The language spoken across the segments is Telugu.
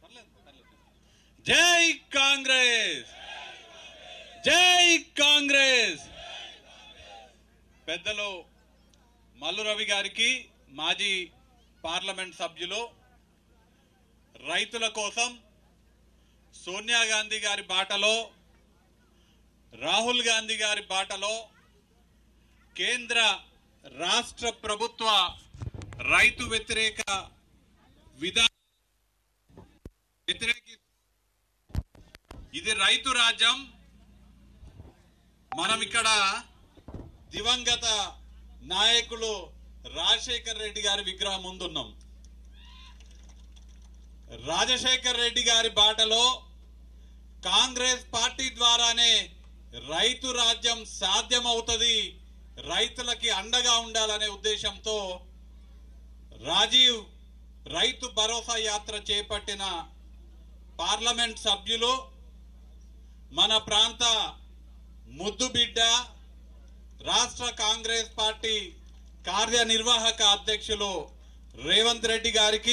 జై కాంగ్రెస్ జై కాంగ్రెస్ పెద్దలు మల్లు రవి గారికి మాజీ పార్లమెంట్ సభ్యులు రైతుల కోసం సోనియా గాంధీ గారి బాటలో రాహుల్ గాంధీ గారి బాటలో కేంద్ర రాష్ట్ర ప్రభుత్వ రైతు వ్యతిరేక విధాన వ్యతిరేకి ఇది రైతు రాజ్యం మనం ఇక్కడ దివంగత నాయకులు రాజశేఖర్ రెడ్డి గారి విగ్రహం ముందున్నాం రాజశేఖర్ రెడ్డి గారి బాటలో కాంగ్రెస్ పార్టీ ద్వారానే రైతు రాజ్యం సాధ్యమవుతుంది రైతులకి అండగా ఉండాలనే ఉద్దేశంతో రాజీవ్ రైతు భరోసా యాత్ర చేపట్టిన పార్లమెంట్ సభ్యులు మన ప్రాంత ముద్దు బిడ్డ రాష్ట్ర కాంగ్రెస్ పార్టీ కార్యనిర్వాహక అధ్యక్షులు రేవంత్ రెడ్డి గారికి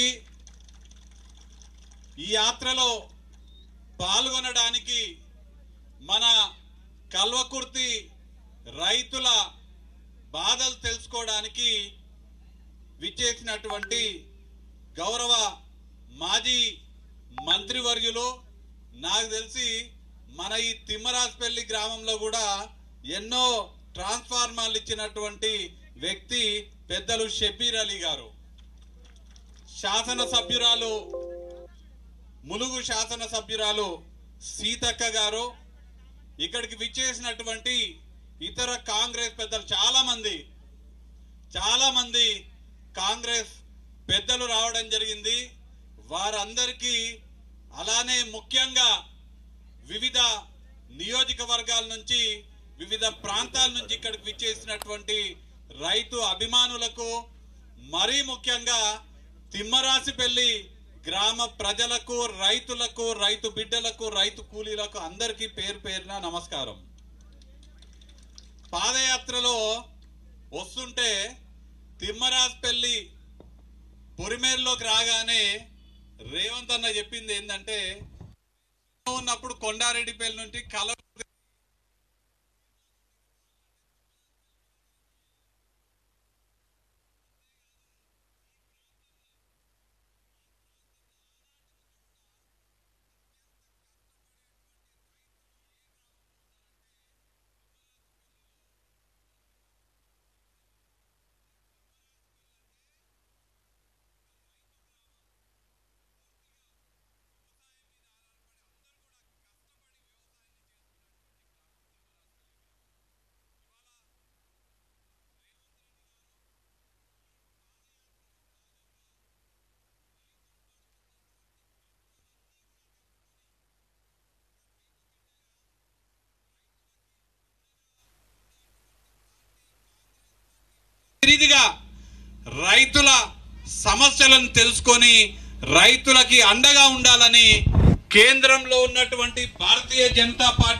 ఈ యాత్రలో పాల్గొనడానికి మన కల్వకుర్తి రైతుల బాధలు తెలుసుకోవడానికి విచ్చేసినటువంటి గౌరవ మాజీ మంత్రివర్యులు నాకు తెలిసి మన ఈ తిమ్మరాజపల్లి గ్రామంలో కూడా ఎన్నో ట్రాన్స్ఫార్మర్లు ఇచ్చినటువంటి వ్యక్తి పెద్దలు షబీర్ అలీ గారు శాసన సభ్యురాలు ములుగు శాసన సభ్యురాలు సీతక్క గారు ఇక్కడికి విచ్చేసినటువంటి ఇతర కాంగ్రెస్ పెద్దలు చాలా మంది చాలా మంది కాంగ్రెస్ పెద్దలు రావడం జరిగింది వారందరికీ అలానే ముఖ్యంగా వివిధ నియోజకవర్గాల నుంచి వివిధ ప్రాంతాల నుంచి ఇక్కడికి విచ్చేసినటువంటి రైతు అభిమానులకు మరీ ముఖ్యంగా తిమ్మరాసిపల్లి గ్రామ ప్రజలకు రైతులకు రైతు బిడ్డలకు రైతు కూలీలకు అందరికీ పేరు పేరున నమస్కారం పాదయాత్రలో వస్తుంటే తిమ్మరాజపల్లి పొరిమేరులోకి రాగానే రేవంత్ అన్న చెప్పింది ఏంటంటే ఉన్నప్పుడు కొండారెడ్డిపల్లి నుండి కల రీతిగా రైతుల సమస్యలను తెలుసుకొని రైతులకి అండగా ఉండాలని కేంద్రంలో ఉన్నటువంటి భారతీయ జనతా పార్టీ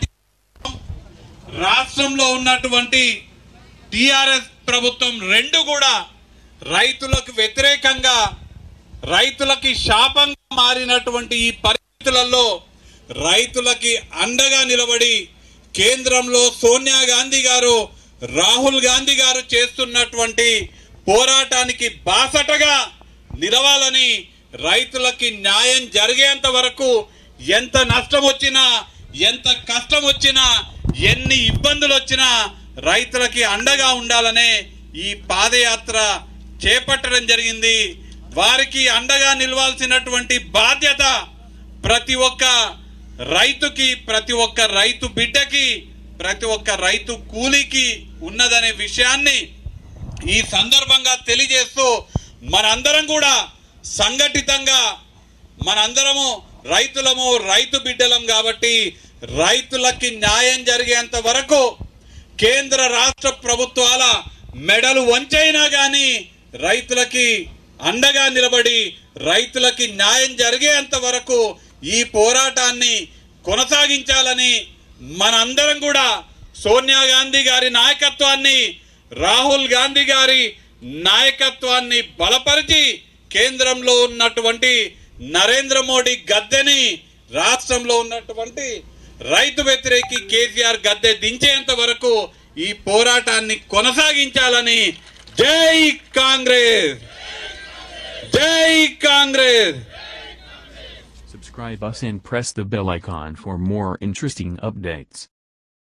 రాష్ట్రంలో ఉన్నటువంటి టిఆర్ఎస్ ప్రభుత్వం రెండు కూడా రైతులకు వ్యతిరేకంగా రైతులకి శాపంగా మారినటువంటి ఈ పరిస్థితులలో రైతులకి అండగా నిలబడి కేంద్రంలో సోనియా గాంధీ గారు రాహుల్ గాంధీ గారు చేస్తున్నటువంటి పోరాటానికి బాసటగా నిలవాలని రైతులకి న్యాయం జరిగేంత వరకు ఎంత నష్టం వచ్చినా ఎంత కష్టం వచ్చినా ఎన్ని ఇబ్బందులు వచ్చినా రైతులకి అండగా ఉండాలనే ఈ పాదయాత్ర చేపట్టడం జరిగింది వారికి అండగా నిలవాల్సినటువంటి బాధ్యత ప్రతి ఒక్క రైతుకి ప్రతి ఒక్క రైతు బిడ్డకి ప్రతి ఒక్క రైతు కూలీకి ఉన్నదనే విషయాన్ని ఈ సందర్భంగా తెలియజేస్తూ మనందరం కూడా సంఘటితంగా మనందరము రైతులము రైతు బిడ్డలం కాబట్టి రైతులకి న్యాయం జరిగేంత వరకు కేంద్ర రాష్ట్ర ప్రభుత్వాల మెడలు వంచైనా గాని రైతులకి అండగా నిలబడి రైతులకి న్యాయం జరిగేంత వరకు ఈ పోరాటాన్ని కొనసాగించాలని మనందరం కూడా సోనియా గాంధీ గారి నాయకత్వాన్ని రాహుల్ గాంధీ గారి నాయకత్వాన్ని బలపరిచి కేంద్రంలో ఉన్నటువంటి నరేంద్ర మోడీ గద్దెని రాష్ట్రంలో ఉన్నటువంటి రైతు వ్యతిరేకి కేసీఆర్ గద్దె దించేంత వరకు ఈ పోరాటాన్ని కొనసాగించాలని జై కాంగ్రెస్ జై Congress Subscribe us and press the bell icon for more interesting updates.